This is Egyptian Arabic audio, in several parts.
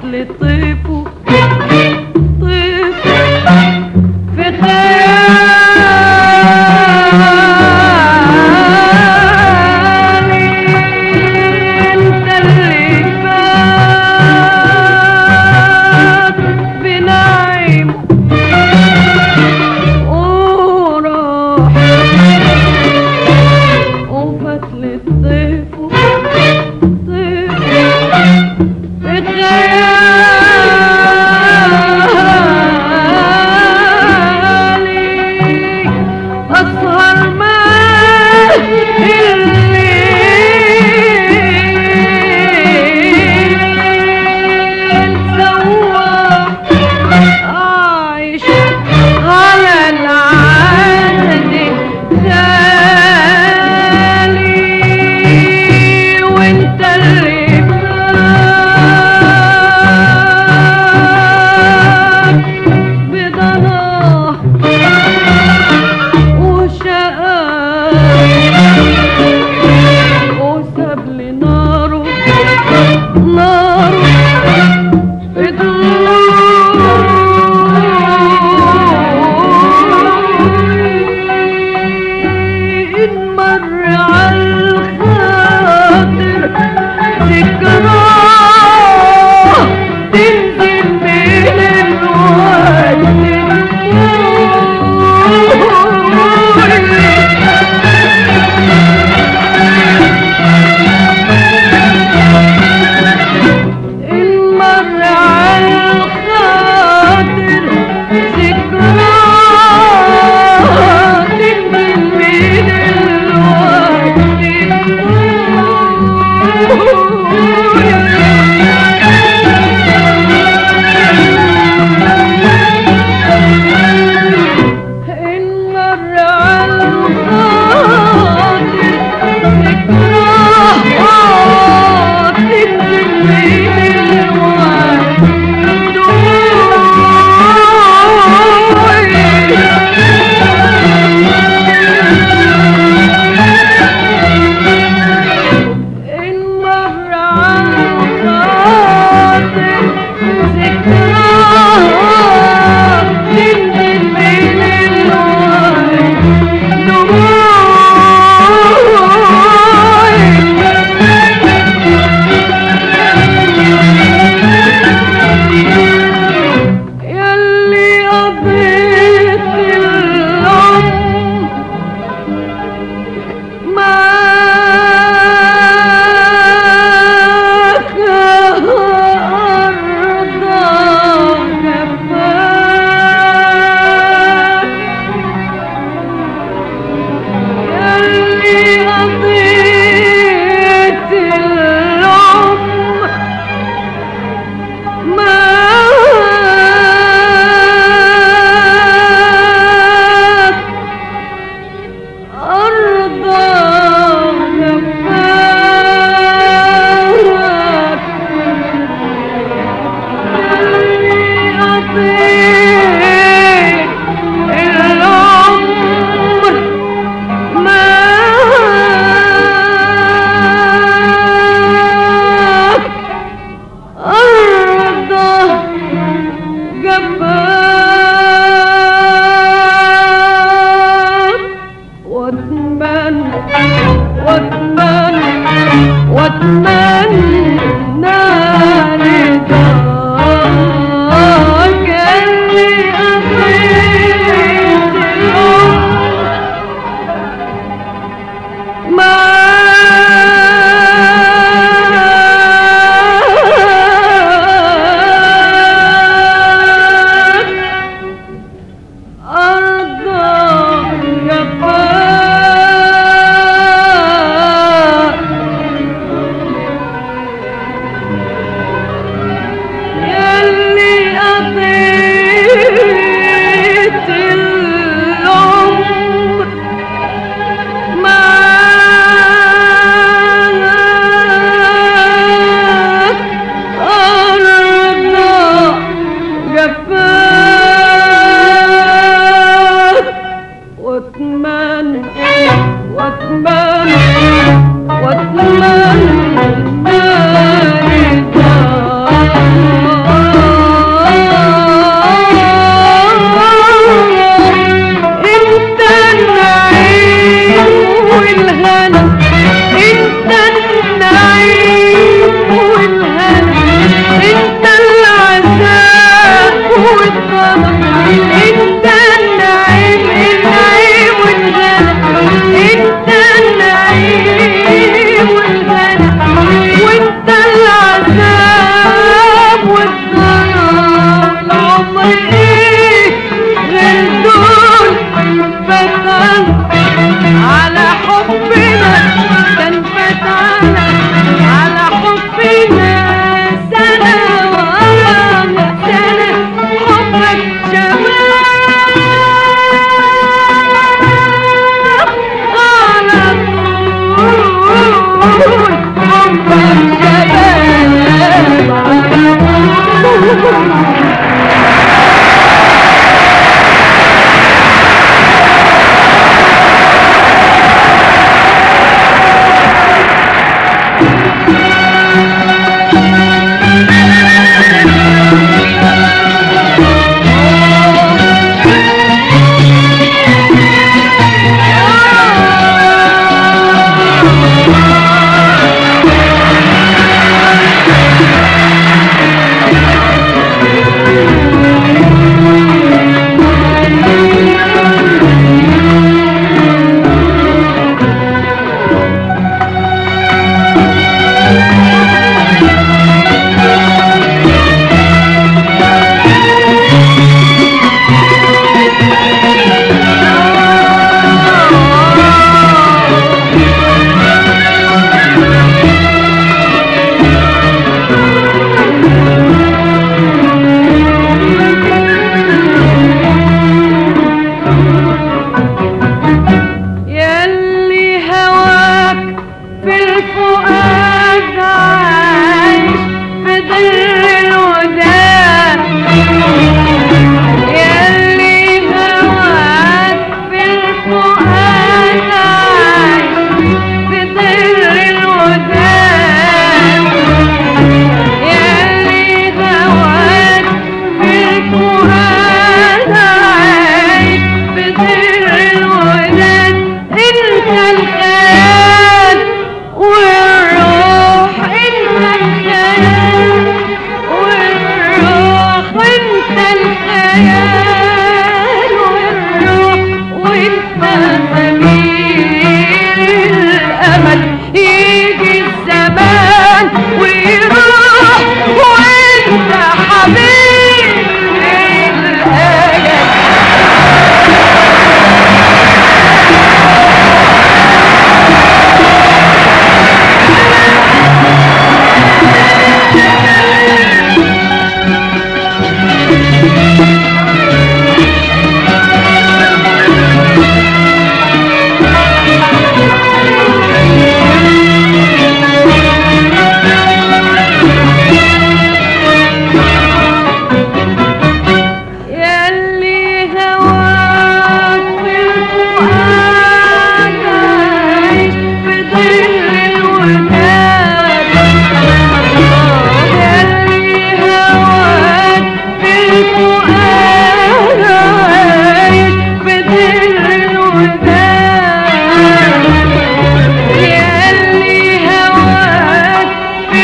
فصل طيفه طيفه في خيالي انت اللي فات بنعيم وراح وفصل الطيف طيف في خيالي أسهر معاه الليل سوا عايش على العهد غالي وانت اللي فات بضناه وشقاه وساب لي ناره ناره إن مر عالخاطر ذكراه تنزل من الوقت إن مر عالخاطر ذكراه تنزل من الوقت إن مر عالخاطر ذكراه تنزل من الوقت إن مر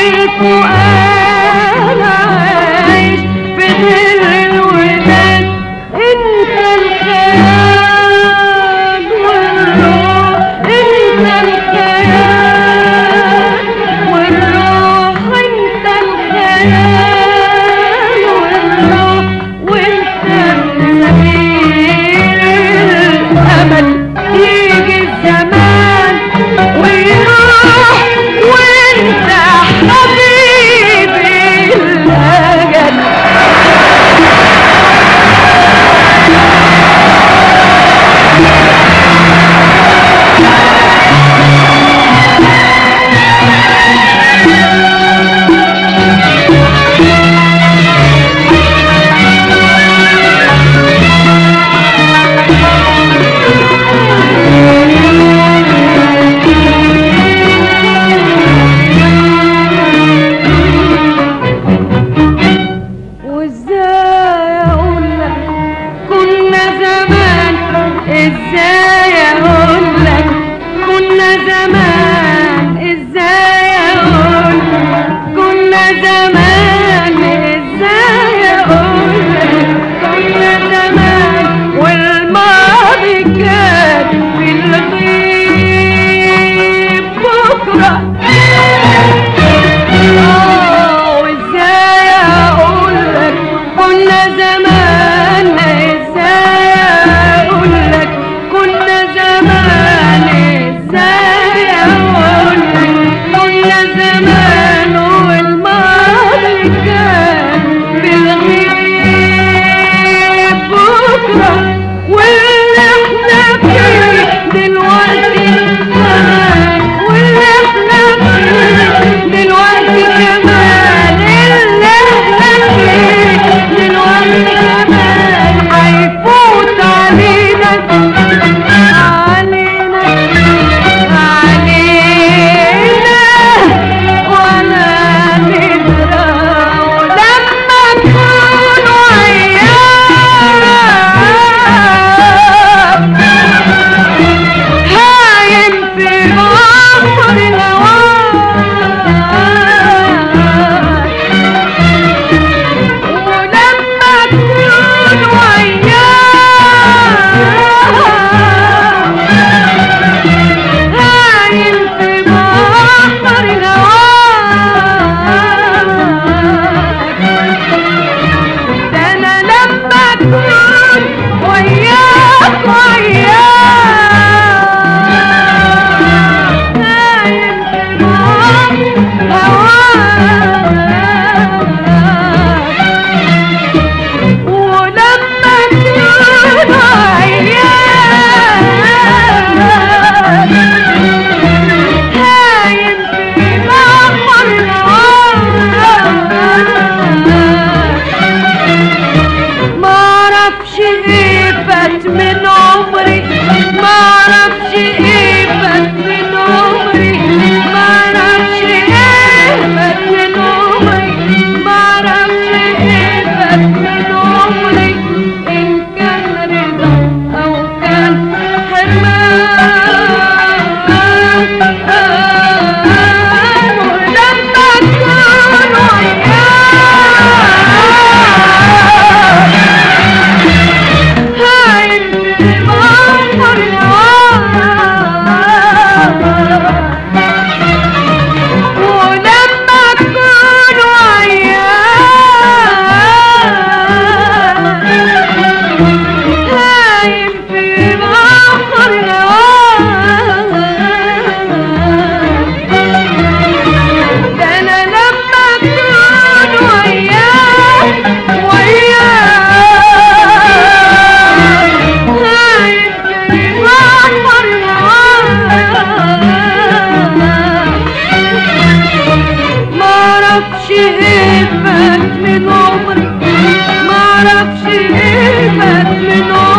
الفؤاد عايش في ظل الوداد انت الخيال والروح انت الخيال والروح انت الخيال والروح وانت السبيل الامل يجي الزمان ويروح وانت حبيبي الاجل وازاي اقول لك كنا زمان ازاي اقول لك كنا زمان ازاي اقول كنا زمان ازاي اقول لك كنا زمان والماضي كان في الغيب بكره آه، وازاي اقول لك كنا زمان ازاي اقول لك كنا زمان ازاي اقول لك كنا زمان والماضي كان بالغيب بكره واللي احنا فيه دلوقتي كمان واللي احنا فيه دلوقتي كمان اللي احنا فيه دلوقتي كمان هيفوت علينا علينا علينا ولا ندرى ولما نكون عيال هايم في بحر الهوى ولما تكون وياه هايم في بحر الهوى ده انا لما اكون وياك وياك نايم في بحر هواك ولما اكون وياك هايم في بحر الهواك معرفش ايه فات من عمري معرفش ايه فات من عمري معرفش ايه فات من عمري معرفش ايه فات من عمري ان كان رضا او كان حرمان ولما اكون وياك هايم في بحر الهوى ولما اكون وياك هايم في بحر الهوى ده انا لما اكون وياك وياك هايم في بحر الهوى معرفش ايه فات من عمري معرفش ايه فات من عمري